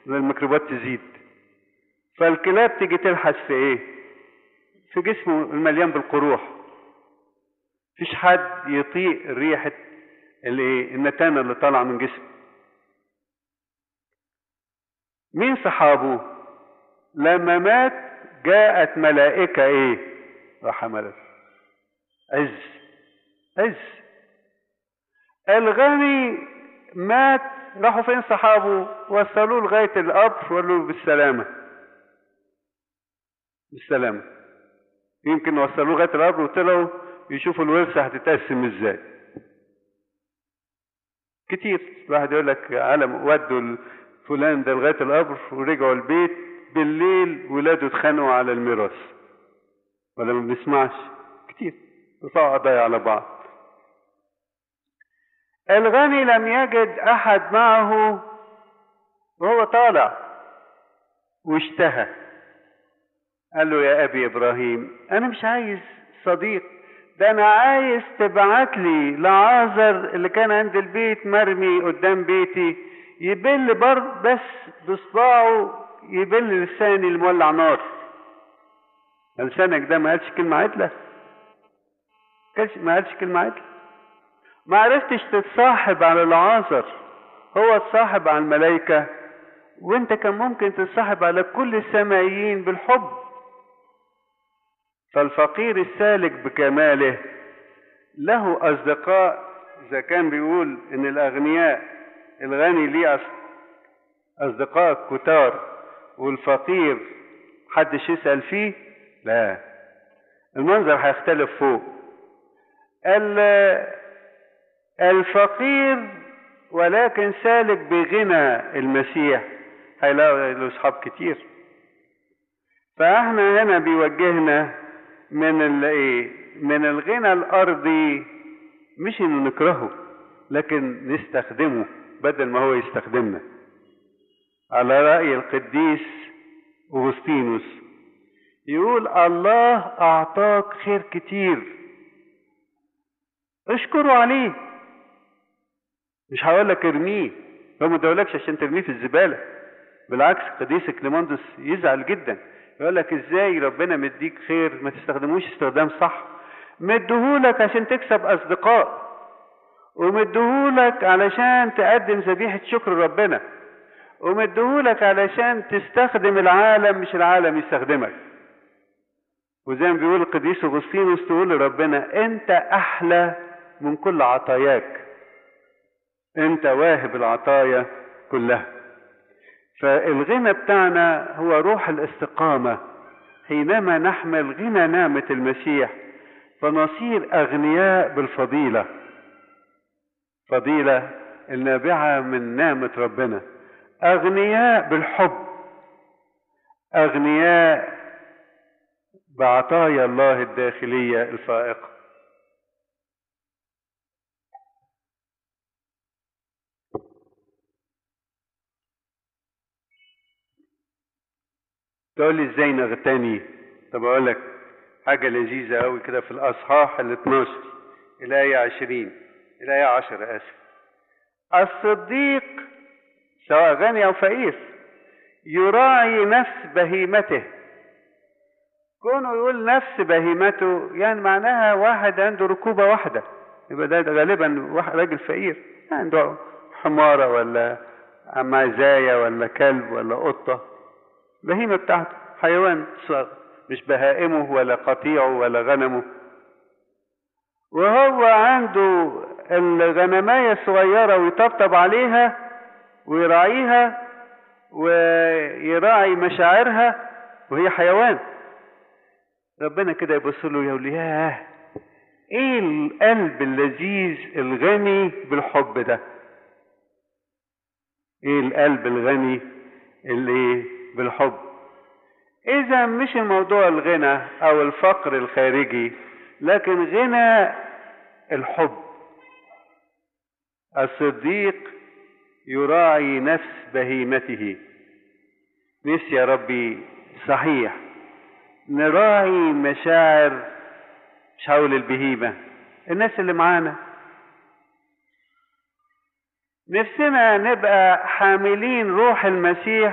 الميكروبات تزيد فالكلاب تيجي تلحس في ايه في جسمه المليان بالقروح مفيش حد يطيق ريحة الايه النتانة اللي طالعة من جسمه مين صحابه لما مات جاءت ملائكة ايه وحملت عز عز الغني مات راحوا فين صحابه وصلوه لغاية القبر وقالوا له بالسلامة بالسلامة يمكن وصلوه لغاية القبر وطلعوا يشوفوا الورثة هتتقسم ازاي كتير الواحد يقول لك علم ودوا فلان ده لغاية القبر ورجعوا البيت بالليل ولاده اتخانقوا على الميراث ولا ما بنسمعش كتير رفعوا قضايا على بعض الغني لم يجد احد معه وهو طالع واشتهى قال له يا ابي ابراهيم انا مش عايز صديق ده انا عايز تبعت لي لعازر اللي كان عند البيت مرمي قدام بيتي يبل بر بس بصباعه يبل لساني المولع نار لسانك ده ما قالش كلمه عدله ما قالش كلمه عدله ما عرفتش تتصاحب على العازر هو اتصاحب على الملائكة وانت كان ممكن تتصاحب على كل السمائيين بالحب فالفقير السالك بكماله له أصدقاء إذا كان بيقول إن الأغنياء الغني ليه أصدقاء كتار والفقير حدش يسأل فيه لا المنظر هيختلف فوق الفقير ولكن سالك بغنى المسيح هيلاقي له اصحاب كتير فاحنا هنا بيوجهنا من الايه من الغنى الارضي مش انه نكرهه لكن نستخدمه بدل ما هو يستخدمنا على راي القديس اغسطينوس يقول الله اعطاك خير كتير اشكره عليه مش هقول لك ارميه هو ما ادولكش عشان ترميه في الزباله بالعكس قديس كليماندوس يزعل جدا يقول لك ازاي ربنا مديك خير ما تستخدموش استخدام صح مديهولك عشان تكسب اصدقاء ومديهولك علشان تقدم ذبيحه شكر ربنا ومديهولك علشان تستخدم العالم مش العالم يستخدمك وزي ما بيقول القديس اغسطينوس تقول لربنا انت احلى من كل عطاياك انت واهب العطايا كلها فالغنى بتاعنا هو روح الاستقامه حينما نحمل غنى نعمه المسيح فنصير اغنياء بالفضيله فضيله النابعه من نعمه ربنا اغنياء بالحب اغنياء بعطايا الله الداخليه الفائقه تقول لي ازاي نغتني طب اقول لك حاجة لذيذة قوي كده في الأصحاح ال 12 الآية 20 الآية 10 آسف الصديق سواء غني أو فقير يراعي نفس بهيمته كونه يقول نفس بهيمته يعني معناها واحد عنده ركوبة واحدة يبقى ده غالبا واحد راجل فقير عنده حمارة ولا معزاية ولا كلب ولا قطة بهيمة بتاعته حيوان صغير مش بهائمه ولا قطيعه ولا غنمه وهو عنده الغنماية الصغيرة ويطبطب عليها ويراعيها ويراعي مشاعرها وهي حيوان ربنا كده يبص له يقول ياه ايه القلب اللذيذ الغني بالحب ده ايه القلب الغني اللي بالحب اذا مش الموضوع الغنى او الفقر الخارجي لكن غنى الحب الصديق يراعي نفس بهيمته نفسي يا ربي صحيح نراعي مشاعر مش هقول البهيمة الناس اللي معانا نفسنا نبقى حاملين روح المسيح